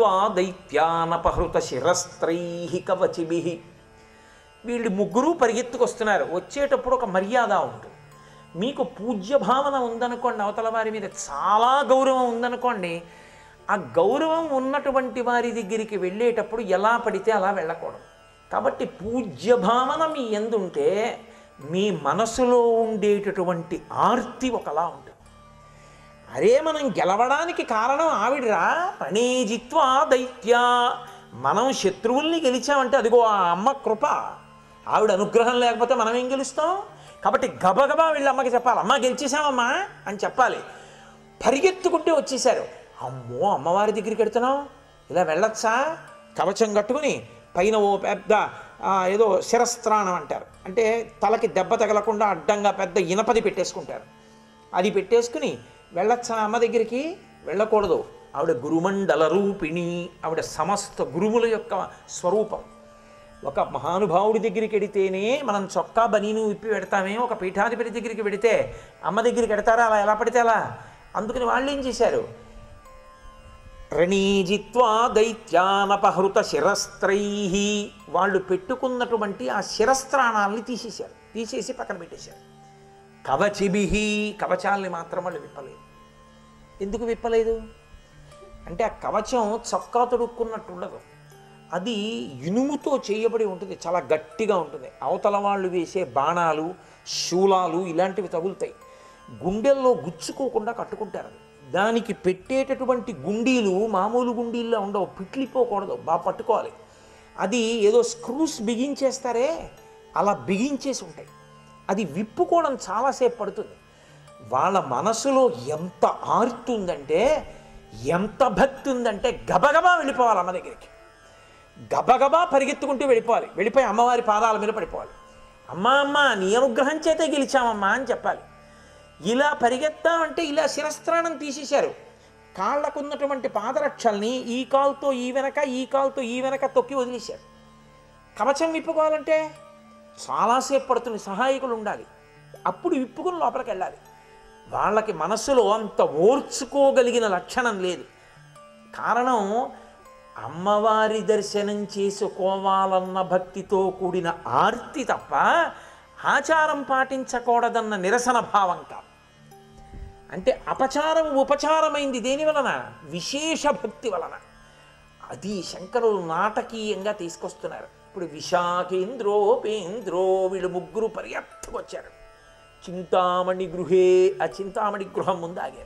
జిత్వా దైత్యానపహృత శిరస్త్రై కవచిభి వీళ్ళు ముగ్గురు పరిగెత్తుకొస్తున్నారు వచ్చేటప్పుడు ఒక మర్యాద ఉంటుంది మీకు పూజ్య భావన ఉందనుకోండి అవతల వారి మీద చాలా గౌరవం ఉందనుకోండి ఆ గౌరవం ఉన్నటువంటి వారి దగ్గరికి వెళ్ళేటప్పుడు ఎలా పడితే అలా వెళ్ళకూడదు కాబట్టి పూజ్య భావన మీ ఎందుంటే మీ మనసులో ఉండేటటువంటి ఆర్తి ఒకలా ఉంటుంది అరే మనం గెలవడానికి కారణం ఆవిడరా రణేజిత్వా దైత్య మనం శత్రువుల్ని గెలిచామంటే అదిగో ఆ అమ్మ కృప ఆవిడ అనుగ్రహం లేకపోతే మనం ఏం గెలుస్తాం కాబట్టి గబగబా వెళ్ళి అమ్మకి చెప్పాలి అమ్మ గెలిచేసామమ్మా అని చెప్పాలి పరిగెత్తుకుంటే వచ్చేసారు అమ్మో అమ్మవారి దగ్గరికి వెడుతున్నాం ఇలా వెళ్ళొచ్చా కవచం కట్టుకుని పైన ఓ పెద్ద ఆ, ఏదో శిరస్త్రాణం అంటారు అంటే తలకి దెబ్బ తగలకుండా అడ్డంగా పెద్ద ఇనపది పెట్టేసుకుంటారు అది పెట్టేసుకుని వెళ్ళొచ్చా అమ్మ దగ్గరికి వెళ్ళకూడదు ఆవిడ గురుమండల రూపిణి ఆవిడ సమస్త గురువుల యొక్క స్వరూపం ఒక మహానుభావుడి దగ్గరికి వెడితేనే మనం చొక్కా బనీను విప్పి పెడతామే ఒక పీఠాధిపతి దగ్గరికి వెడితే అమ్మ దగ్గరికి పెడతారా అలా ఎలా పడితే అలా అందుకని వాళ్ళు ఏం చేశారు రణీజిత్వా దైత్యానపహృత శిరస్త్రై వాళ్ళు పెట్టుకున్నటువంటి ఆ శిరస్త్రాణాలని తీసేశారు తీసేసి పక్కన పెట్టేశారు కవచిభిహి కవచాల్ని మాత్రం వాళ్ళు విప్పలేదు ఎందుకు విప్పలేదు అంటే ఆ కవచం చొక్కా తొడుక్కున్నట్టు ఉండదు అది ఇనుముతో చేయబడి ఉంటుంది చాలా గట్టిగా ఉంటుంది అవతల వాళ్ళు వేసే బాణాలు శూలాలు ఇలాంటివి తగులుతాయి గుండెల్లో గుచ్చుకోకుండా కట్టుకుంటారు అది. దానికి పెట్టేటటువంటి గుండీలు మామూలు గుండీల్లో ఉండవు పిట్లిపోకూడదు బాగా పట్టుకోవాలి అది ఏదో స్క్రూస్ బిగించేస్తారే అలా బిగించేసి ఉంటాయి అది విప్పుకోవడం చాలాసేపు పడుతుంది వాళ్ళ మనసులో ఎంత ఆర్తి ఉందంటే ఎంత భక్తి ఉందంటే గబగబా వెళ్ళిపోవాలి అమ్మ దగ్గరికి గబగబా పరిగెత్తుకుంటూ వెళ్ళిపోవాలి వెళ్ళిపోయి అమ్మవారి పాదాల మీద పడిపోవాలి అమ్మ అమ్మ నీ అనుగ్రహం చేతే గెలిచామమ్మా అని చెప్పాలి ఇలా పరిగెత్తామంటే ఇలా శిరస్త్రాణం తీసేశారు కాళ్ళకున్నటువంటి పాదరక్షల్ని ఈ కాలుతో ఈ వెనక ఈ కాలుతో ఈ వెనక తొక్కి వదిలేశారు కవచం విప్పుకోవాలంటే చాలాసేపు పడుతుంది సహాయకులు ఉండాలి అప్పుడు విప్పుకుని లోపలికి వెళ్ళాలి వాళ్ళకి మనసులో అంత ఓర్చుకోగలిగిన లక్షణం లేదు కారణం అమ్మవారి దర్శనం చేసుకోవాలన్న భక్తితో కూడిన ఆర్తి తప్ప ఆచారం పాటించకూడదన్న నిరసన భావం కాదు అంటే అపచారం ఉపచారమైంది దేని వలన విశేష భక్తి వలన అది శంకరులు నాటకీయంగా తీసుకొస్తున్నారు ఇప్పుడు విశాఖేంద్రోపేంద్రో వీళ్ళు ముగ్గురు పర్యాప్తకొచ్చారు చింతామణి గృహే ఆ చింతామణి గృహం ముందు ఆగారు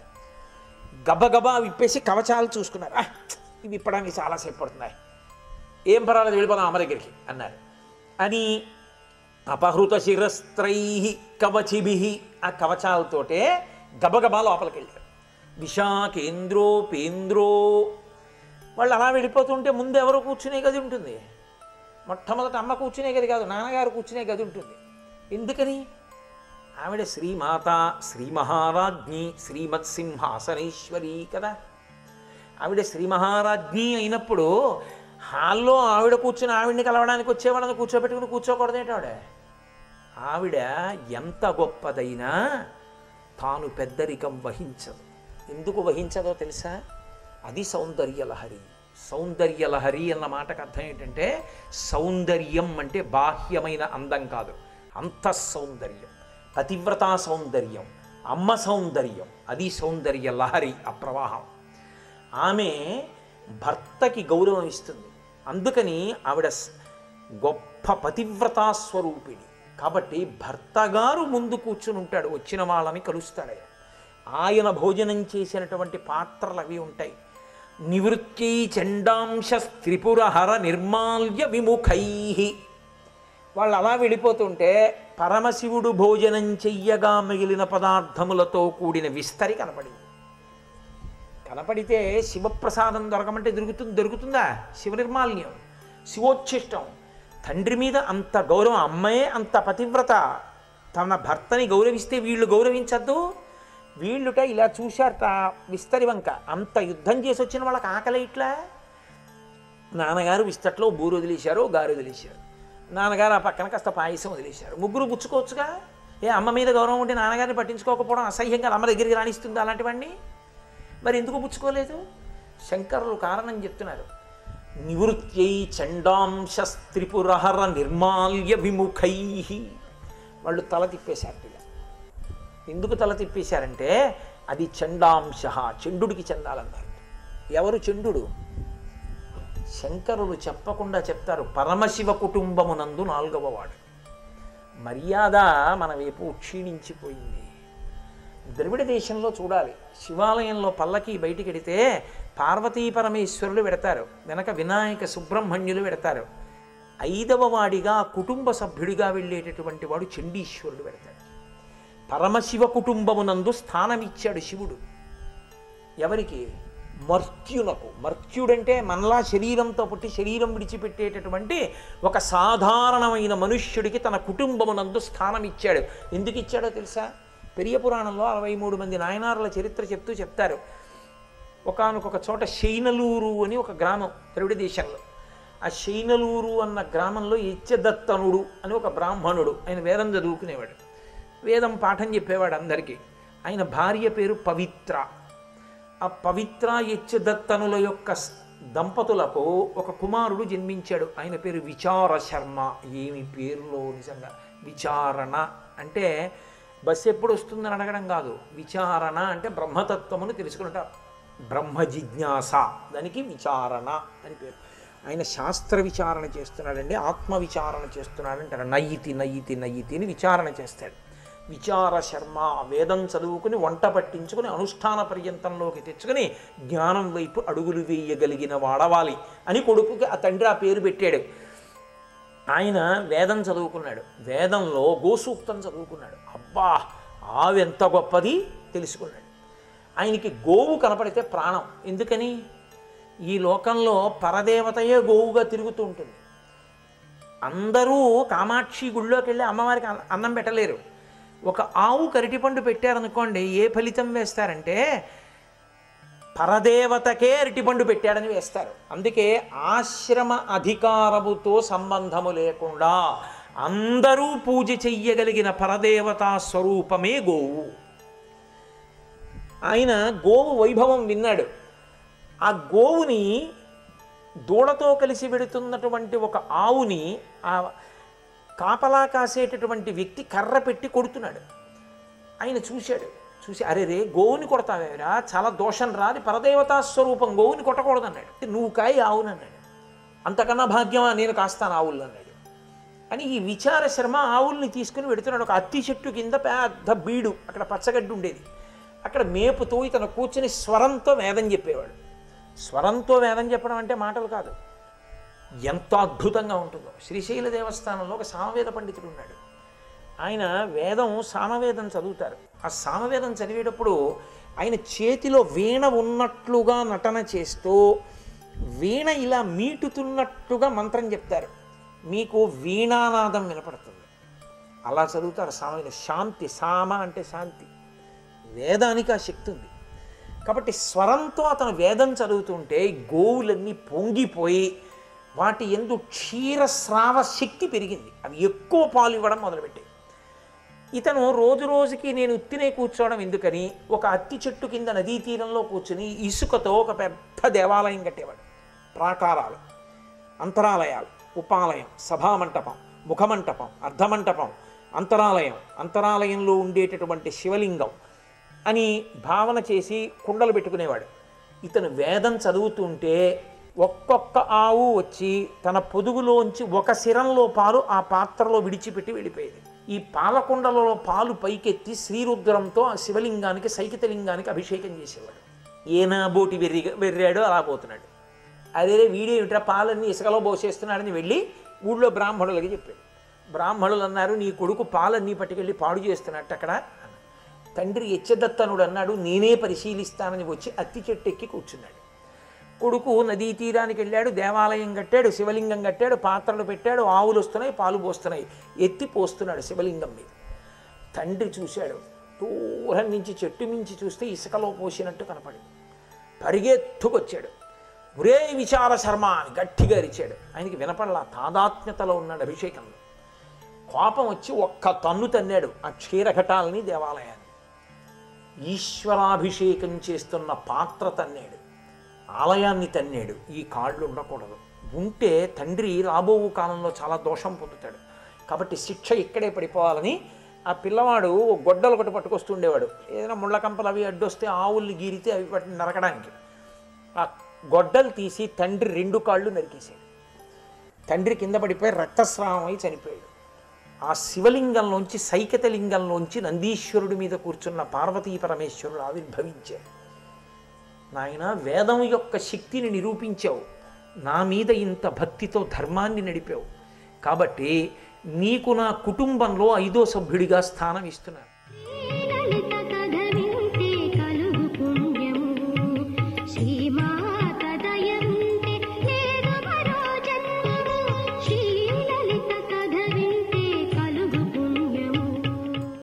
గబగబా విప్పేసి కవచాలు చూసుకున్నారు "ఆ, ఇవి విప్పడానికి చాలాసేపు పడుతున్నాయి ఏం పర్వాలేదు వెళ్ళిపోదాం అమ్మ దగ్గరికి అన్నారు అని అపహృత శిరస్త్రై కవచిభి ఆ కవచాలతోటే గబగబా లోపలికి వెళ్ళారు విశాఖేంద్రో పేంద్రో వాళ్ళు అలా వెళ్ళిపోతుంటే ముందు ఎవరు కూర్చునే గది ఉంటుంది మొట్టమొదట అమ్మ కూర్చునే గది కాదు నాన్నగారు కూర్చునే గది ఉంటుంది ఎందుకని ఆవిడ శ్రీమాత శ్రీ మహారాజ్ఞి శ్రీమత్సింహాసనేశ్వరి కదా ఆవిడ శ్రీ మహారాజ్ఞి అయినప్పుడు హాల్లో ఆవిడ కూర్చుని ఆవిడ్ని కలవడానికి వచ్చేవాళ్ళని కూర్చోబెట్టుకుని కూర్చోకూడదేంటి ఆవిడ ఆవిడ ఎంత గొప్పదైనా తాను పెద్దరికం వహించదు ఎందుకు వహించదో తెలుసా అది సౌందర్యలహరి సౌందర్యలహరి అన్న మాటకు అర్థం ఏంటంటే సౌందర్యం అంటే బాహ్యమైన అందం కాదు అంత సౌందర్యం పతివ్రతా సౌందర్యం అమ్మ సౌందర్యం అది సౌందర్య లహరి ఆ ప్రవాహం ఆమె భర్తకి గౌరవం ఇస్తుంది అందుకని ఆవిడ స్- గొప్ప పతివ్రతా స్వరూపిణి కాబట్టి భర్త గారు ముందు కూర్చుని ఉంటాడు వచ్చిన వాళ్ళని కలుస్తాడు ఆయన ఆయన భోజనం చేసినటువంటి పాత్రలు అవి ఉంటాయి నివృత్తి చండాంశ త్రిపురహర నిర్మాల్య విముఖై వాళ్ళు అలా వెళ్ళిపోతుంటే పరమశివుడు భోజనం చెయ్యగా మిగిలిన పదార్థములతో కూడిన విస్తరి కనపడింది కనపడితే శివప్రసాదం దొరకమంటే దొరుకుతుంది దొరుకుతుందా శివ నిర్మాల్యం శివోచ్ఛిష్టం తండ్రి మీద అంత గౌరవం అమ్మాయే అంత పతివ్రత తన భర్తని గౌరవిస్తే వీళ్ళు గౌరవించద్దు వీళ్ళుట ఇలా చూశారట విస్తరి వంక అంత యుద్ధం చేసి వచ్చిన వాళ్ళకి ఆకలి ఇట్లా నాన్నగారు విస్తట్లో బూరు వదిలేశారు గారు వదిలేశారు నాన్నగారు ఆ పక్కన కాస్త పాయసం వదిలేశారు ముగ్గురు పుచ్చుకోవచ్చుగా ఏ అమ్మ మీద గౌరవం ఉంటే నాన్నగారిని పట్టించుకోకపోవడం అసహ్యంగా అమ్మ దగ్గరికి రాణిస్తుంది అలాంటివన్నీ మరి ఎందుకు పుచ్చుకోలేదు శంకరులు కారణం చెప్తున్నారు నివృత్యై చండాంశస్త్రిపురహర నిర్మాల్య విముఖై వాళ్ళు తల తిప్పేశారు ఇలా ఎందుకు తల తిప్పేశారంటే అది చండాంశ చండుడికి చెందాలన్నారు ఎవరు చండుడు శంకరులు చెప్పకుండా చెప్తారు పరమశివ కుటుంబమునందు నాలుగవ వాడు మర్యాద మన వైపు క్షీణించిపోయింది ద్రవిడ దేశంలో చూడాలి శివాలయంలో పల్లకి బయటికి వెడితే పార్వతీ పరమేశ్వరులు పెడతారు వెనక వినాయక సుబ్రహ్మణ్యులు పెడతారు ఐదవ వాడిగా కుటుంబ సభ్యుడిగా వెళ్ళేటటువంటి వాడు చండీశ్వరుడు పెడతాడు పరమశివ కుటుంబమునందు స్థానమిచ్చాడు శివుడు ఎవరికి మర్త్యునకు మర్త్యుడంటే మనలా శరీరంతో పుట్టి శరీరం విడిచిపెట్టేటటువంటి ఒక సాధారణమైన మనుష్యుడికి తన కుటుంబమునందు స్థానం ఇచ్చాడు ఎందుకు ఇచ్చాడో తెలుసా పెరియ పురాణంలో అరవై మూడు మంది నాయనారుల చరిత్ర చెప్తూ చెప్తారు ఒకానొక చోట శైనలూరు అని ఒక గ్రామం ద్రవిడ దేశంలో ఆ శైనలూరు అన్న గ్రామంలో ఇచ్చదత్తనుడు అని ఒక బ్రాహ్మణుడు ఆయన వేదం చదువుకునేవాడు వేదం పాఠం చెప్పేవాడు అందరికీ ఆయన భార్య పేరు పవిత్ర ఆ పవిత్ర యచ్చదత్తనుల యొక్క స్- దంపతులకు ఒక కుమారుడు జన్మించాడు ఆయన పేరు విచార శర్మ ఏమి పేరులో నిజంగా విచారణ అంటే బస్సు ఎప్పుడు వస్తుందని అడగడం కాదు విచారణ అంటే బ్రహ్మతత్వమును తెలుసుకుంటారు బ్రహ్మ జిజ్ఞాస దానికి విచారణ అని పేరు ఆయన శాస్త్ర విచారణ చేస్తున్నాడండి ఆత్మ విచారణ చేస్తున్నాడు అంటారు నయ్యితి నయ్యితి నయ్యితి అని విచారణ చేస్తాడు విచార శర్మ వేదం చదువుకుని వంట పట్టించుకుని అనుష్ఠాన పర్యంతంలోకి తెచ్చుకుని జ్ఞానం వైపు అడుగులు వేయగలిగిన వాడవాలి అని కొడుకుకి ఆ తండ్రి ఆ పేరు పెట్టాడు ఆయన వేదం చదువుకున్నాడు వేదంలో గోసూక్తం చదువుకున్నాడు అబ్బా ఆవెంత గొప్పది తెలుసుకున్నాడు ఆయనకి గోవు కనపడితే ప్రాణం ఎందుకని ఈ లోకంలో పరదేవతయే గోవుగా తిరుగుతూ ఉంటుంది అందరూ కామాక్షి గుళ్ళోకి వెళ్ళి అమ్మవారికి అన్న- అన్నం పెట్టలేరు ఒక ఆవు కరిటిపండు పెట్టారనుకోండి ఏ ఫలితం వేస్తారంటే పరదేవతకే అరటిపండు పెట్టాడని వేస్తారు అందుకే ఆశ్రమ అధికారముతో సంబంధము లేకుండా అందరూ పూజ చెయ్యగలిగిన పరదేవతా స్వరూపమే గోవు ఆయన గోవు వైభవం విన్నాడు ఆ గోవుని దూడతో కలిసి వెడుతున్నటువంటి ఒక ఆవుని ఆ కాపలా కాసేటటువంటి వ్యక్తి కర్ర పెట్టి కొడుతున్నాడు ఆయన చూశాడు చూసి అరే రే గోవుని కొడతావేరా చాలా దోషం రా అది పరదేవతా స్వరూపం గోవుని కొట్టకూడదన్నాడు "అంటే నువ్వు కాయి ఆవునన్నాడు అంతకన్నా భాగ్యమా నేను కాస్తాను ఆవులు అన్నాడు అని ఈ విచార శర్మ ఆవుల్ని తీసుకుని వెడుతున్నాడు ఒక అత్తి చెట్టు కింద పెద్ద బీడు అక్కడ పచ్చగడ్డి ఉండేది అక్కడ మేపుతూ ఇతను కూర్చుని స్వరంతో వేదం చెప్పేవాడు స్వరంతో వేదం చెప్పడం అంటే మాటలు కాదు ఎంత అద్భుతంగా ఉంటుందో శ్రీశైల దేవస్థానంలో ఒక సామవేద పండితుడు ఉన్నాడు ఆయన వేదం సామవేదం చదువుతారు ఆ సామవేదం చదివేటప్పుడు ఆయన చేతిలో వీణ ఉన్నట్లుగా నటన చేస్తూ వీణ ఇలా మీటుతున్నట్టుగా మంత్రం చెప్తారు మీకు వీణానాదం వినపడుతుంది అలా చదువుతారు సామవేదం శాంతి సామ అంటే శాంతి వేదానికి ఆ శక్తి ఉంది కాబట్టి స్వరంతో అతను వేదం చదువుతుంటే ఈ గోవులన్నీ పొంగిపోయి వాటి ఎందు క్షీరస్రావ శక్తి పెరిగింది అవి ఎక్కువ పాలు ఇవ్వడం మొదలుపెట్టాయి ఇతను రోజు రోజుకి నేను ఉత్తినే కూర్చోవడం ఎందుకని ఒక అత్తి చెట్టు కింద నదీ తీరంలో కూర్చుని ఇసుకతో ఒక పెద్ద దేవాలయం కట్టేవాడు ప్రాకారాలు అంతరాలయాలు ఉపాలయం సభామంటపం ముఖమంటపం అర్ధమంటపం అంతరాలయం అంతరాలయంలో ఉండేటటువంటి శివలింగం అని భావన చేసి కుండలు పెట్టుకునేవాడు ఇతను వేదం చదువుతుంటే ఒక్కొక్క ఆవు వచ్చి తన పొదుగులోంచి ఒక సిరంలో పాలు ఆ పాత్రలో విడిచిపెట్టి వెళ్ళిపోయేది ఈ పాలకుండలలో పాలు పైకెత్తి శ్రీరుద్రంతో ఆ శివలింగానికి సైకితలింగానికి అభిషేకం చేసేవాడు ఏనా బోటి వెర్రి వెర్రాడో అలా పోతున్నాడు అదే వీడేమిట్రా పాలన్నీ ఇసుకలో పోసేస్తున్నాడని వెళ్ళి ఊళ్ళో బ్రాహ్మణులకి చెప్పాడు బ్రాహ్మణులు అన్నారు నీ కొడుకు పాలన్నీ పట్టుకెళ్ళి పాడు చేస్తున్నట్టు అక్కడ అన్నారు. తండ్రి యచ్చదత్తనుడు అన్నాడు నేనే పరిశీలిస్తానని వచ్చి అత్తి చెట్టు ఎక్కి కూర్చున్నాడు కొడుకు నదీ తీరానికి వెళ్ళాడు దేవాలయం కట్టాడు శివలింగం కట్టాడు పాత్రలు పెట్టాడు ఆవులు వస్తున్నాయి పాలు పోస్తున్నాయి ఎత్తి పోస్తున్నాడు శివలింగం మీద తండ్రి చూశాడు దూరం నుంచి చెట్టు మించి చూస్తే ఇసుకలో పోసినట్టు కనపడింది పరిగెత్తుకొచ్చాడు ఒరే విచార శర్మ అని గట్టిగా అరిచాడు ఆయనకి వినపడలా తాదాత్మ్యతలో ఉన్నాడు అభిషేకంలో కోపం వచ్చి ఒక్క తన్ను తన్నాడు ఆ క్షీరఘటాలని దేవాలయాన్ని ఈశ్వరాభిషేకం చేస్తున్న పాత్ర తన్నాడు ఆలయాన్ని తన్నాడు ఈ కాళ్ళు ఉండకూడదు ఉంటే తండ్రి రాబో కాలంలో చాలా దోషం పొందుతాడు కాబట్టి శిక్ష ఇక్కడే పడిపోవాలని ఆ పిల్లవాడు ఓ గొడ్డలు ఒకటి పట్టుకొస్తుండేవాడు ఏదైనా ముళ్ళ కంపలు అవి అడ్డొస్తే ఆవుల్ని గీరితే అవి వాటిని నరకడానికి ఆ గొడ్డలు తీసి తండ్రి రెండు కాళ్ళు నరికేశాడు తండ్రి కింద పడిపోయి రక్తస్రావం అయి చనిపోయాడు ఆ శివలింగంలోంచి సైకత లింగంలోంచి నందీశ్వరుడి మీద కూర్చున్న పార్వతీ పరమేశ్వరుడు ఆవిర్భవించారు నాయన వేదం యొక్క శక్తిని నిరూపించావు నా మీద ఇంత భక్తితో ధర్మాన్ని నడిపావు కాబట్టి నీకు నా కుటుంబంలో ఐదో సభ్యుడిగా స్థానం ఇస్తున్నాను